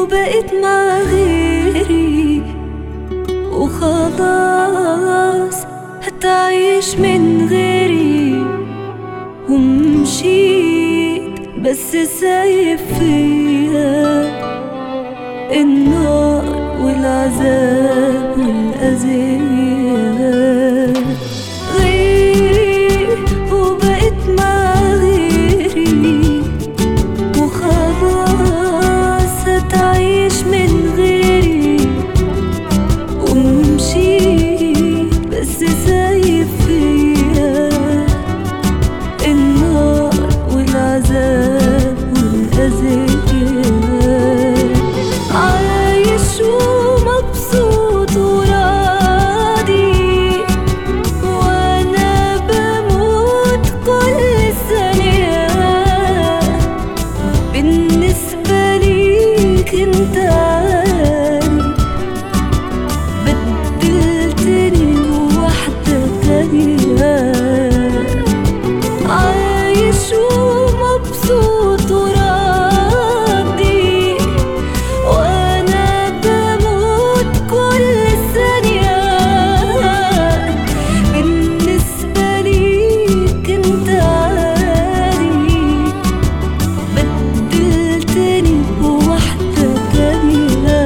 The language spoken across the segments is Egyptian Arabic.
وبقيت مع غيري وخلاص هتعيش من غيري ومشيت بس سايب فيها النار والعذاب والأذية غيري وبقيت مع غيري وخلاص هتعيش من غيري ومشيت بس سايب فيها النار والعذاب والأذية عايش ومبسوط وراضي وانا بموت كل ثانية بالنسبة ليك انت عادي بدلتني بواحدة تانية عايش ومبسوط وراضي وانا بموت كل ثانية بالنسبة ليك انت عادي بدلتني بواحدة تانية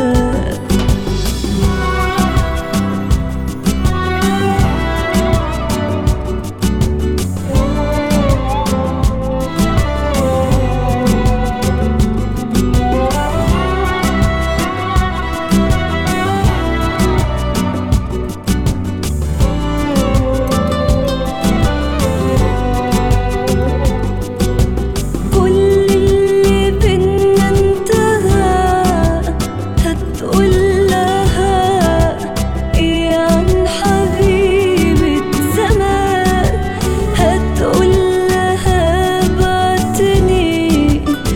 كل اللي بينا انتهى هتقول لها ايه عن حبيبة زمان هتقول لها بعتني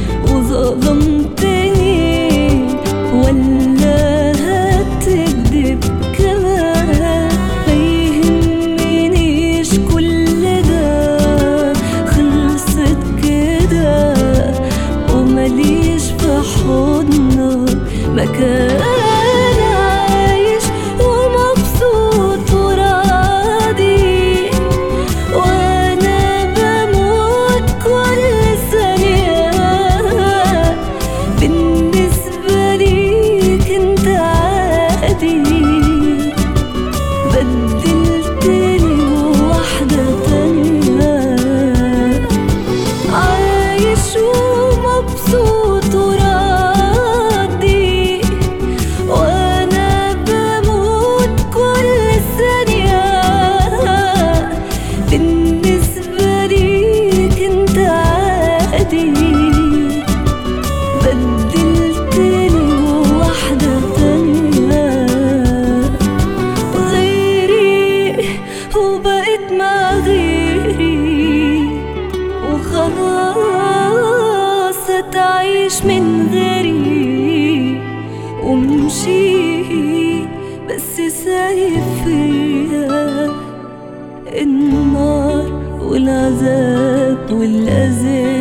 وظلمتني ولا هتكذب كمان ما يهمنيش كل ده خلصت كده ومليش في حضنك مكان عايش ومبسوط وراضي وانا بموت كل ثانية بالنسبة ليك انت عادي بدلتني بواحدة تانية عايش ومبسوط وراضي وانا بموت كل ثانية بالنسبة ليك انت عادي بدلتني بواحدة تانية غيري وبقيت مع غيري وخلاص هتعيش من غيري ومشيت بس سايب فيها النار والعذاب والأذى